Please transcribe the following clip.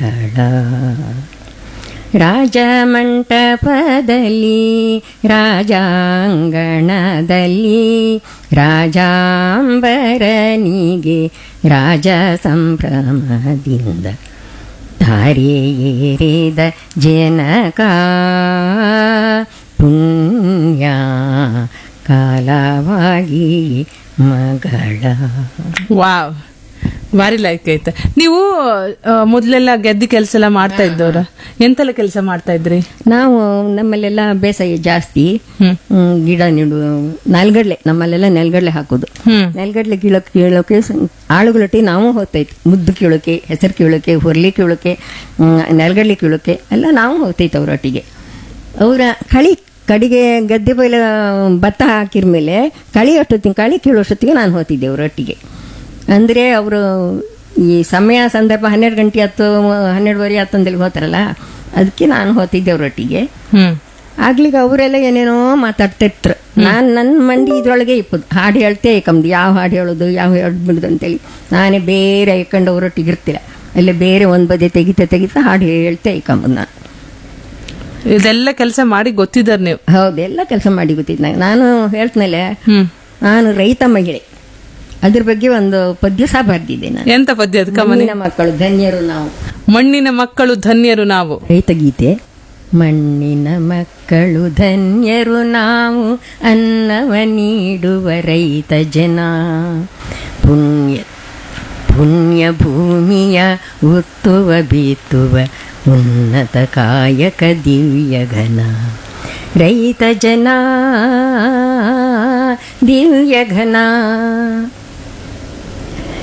ಮಗಳ ರಾಜಮಂಟಪದಲ್ಲಿ ರಾಜಾಂಗಣದಲ್ಲಿ ರಾಜಾಂಬರನಿಗೆ ರಾಜ ಸಂಭ್ರಮದಿಂದ ದಾರಿ ಏರಿದ ಜನಕ ಪುಣ್ಯ ಕಾಲವಾಗಿ ಮಗಳ ವಾವ್ ಭಾರಿ ಲೈಕ್ ಐತೆ ನೀವು ಆ, ಮೊದ್ಲೆಲ್ಲ ಗೆದ್ದಿ ಕೆಲಸ ಎಲ್ಲ ಮಾಡ್ತಾ ಇದ್ದವ್ರ ಎಂತೆಲ್ಲ ಕೆಲಸ ಮಾಡ್ತಾ ಇದ್ರಿ ನಾವು ನಮ್ಮಲ್ಲೆಲ್ಲ ಬೇಸಾಯ ಜಾಸ್ತಿ ಹ್ಮ್. ಹ್ಮ್, ಗಿಡ ನೆಡು ನೆಲ್ಗಡ್ಲೆ ನಮ್ಮಲ್ಲೆಲ್ಲ ನೆಲ್ಗಡ್ಲೆ ಹಾಕೋದು ಹ್ಮ್ ನೆಲ್ಗಡ್ಲೆ ಕೀಳೋಕೆ ಕೀಳೋಕೆ ಸ- ಆಳುಗಳೊಟ್ಟಿಗೆ ನಾವು ಹೋಗ್ತೈತಿ ಮುದ್ದು ಕೀಳೋಕೆ ಹೆಸರು ಕೀಳೋಕೆ ಹುರ್ಲಿ ಕೀಳೋಕೆ ಹ್ಮ್, ನೆಲ್ಗಡ್ಲೆ ಕೀಳೋಕೆ ಎಲ್ಲ ನಾವು ಹೋಗ್ತೈತೆ ಅವರೊಟ್ಟಿಗೆ ಅವರ ಕಳಿ ಕಡಿಗೆ ಗದ್ದೆ ಬೈಲ ಭತ್ತ ಹಾಕಿದ ಮೇಲೆ ಕಳಿ ಅಷ್ಟೊತ್ತಿಗೆ ಕಳಿ ಕೀಳೋಷ್ಟೊತ್ತಿಗೆ ನಾನು ಹೋಗ್ತಿದ್ದೆ ಅವರೊಟ್ಟಿಗೆ ಅಂದರೆ ಅವರು ಈ ಸಮಯ ಸಂದರ್ಭ ಹನ್ನೆರಡು ಗಂಟೆ ಹತ್ತು ಹನ್ನೆರಡುವರೆ ಹತ್ತೊಂದಲ್ಲಿ ಹೋಗ್ತಾರಲ್ಲ ಅದಕ್ಕೆ ನಾನು ಹೋಗ್ತಿದ್ದೆ ಅವರೊಟ್ಟಿಗೆ ಹ್ಮ್ ಆಗ್ಲಿಗ ಅವರೆಲ್ಲ ಏನೇನೋ ಮಾತಾಡ್ತಿರ್ತಾರೆ ನಾನು ನನ್ನ ಮಂಡಿ ಇದ್ರೊಳಗೆ ಇಪ್ಪದು ಹಾಡು ಹೇಳ್ತೇ ಕಮ್ದು ಯಾವ ಹಾಡು ಹೇಳೋದು ಯಾವ ಹಾಡು ಬಿಡೋದು ಅಂತೇಳಿ ನಾನೇ ಬೇರೆ ಇಕ್ಕೊಂಡು ಅವರೊಟ್ಟಿಗೆ ಇರ್ತಿಲ್ಲ ಅಲ್ಲೇ ಬೇರೆ ಒಂದು ಬದಿ ತೆಗಿತಾ ತೆಗಿತಾ ಹಾಡು ಹೇಳ್ತೇ ಇಕ್ಕಂಬುದು ನಾನು ಇದೆಲ್ಲ ಕೆಲಸ ಮಾಡಿ ಗೊತ್ತಿದ್ದಾರ ನೀವು ಹೌದು ಎಲ್ಲ ಕೆಲಸ ಮಾಡಿ ಗೊತ್ತಿದ್ದು ನಂಗೆ ನಾನು ಹೇಳ್ತೀನಲ್ಲ ಹ್ಮ್ ನಾನು ರೈತ ಮಹಿಳೆ ಅದ್ರ ಬಗ್ಗೆ ಒಂದು ಪದ್ಯ ಸಹ ಬರ್ದಿದ್ದೆ ನಾನು ಎಂತ ಪದ್ಯ ಅದು ಕಮನಿ ಮಣ್ಣಿನ ಮಕ್ಕಳು ಧನ್ಯರು ನಾವು ಮಣ್ಣಿನ ಮಕ್ಕಳು ಧನ್ಯರು ನಾವು ರೈತ ಗೀತೆ ಮಣ್ಣಿನ ಮಕ್ಕಳು ಧನ್ಯರು ನಾವು ಅನ್ನವ ನೀಡುವ ರೈತ ಜನ ಪುಣ್ಯ ಪುಣ್ಯ ಭೂಮಿಯ ಉತ್ತುವ ಬೀತುವ ಉನ್ನತ ಕಾಯಕ ದಿವ್ಯ ಘನ ರೈತ ಜನ ದಿವ್ಯ ಘನ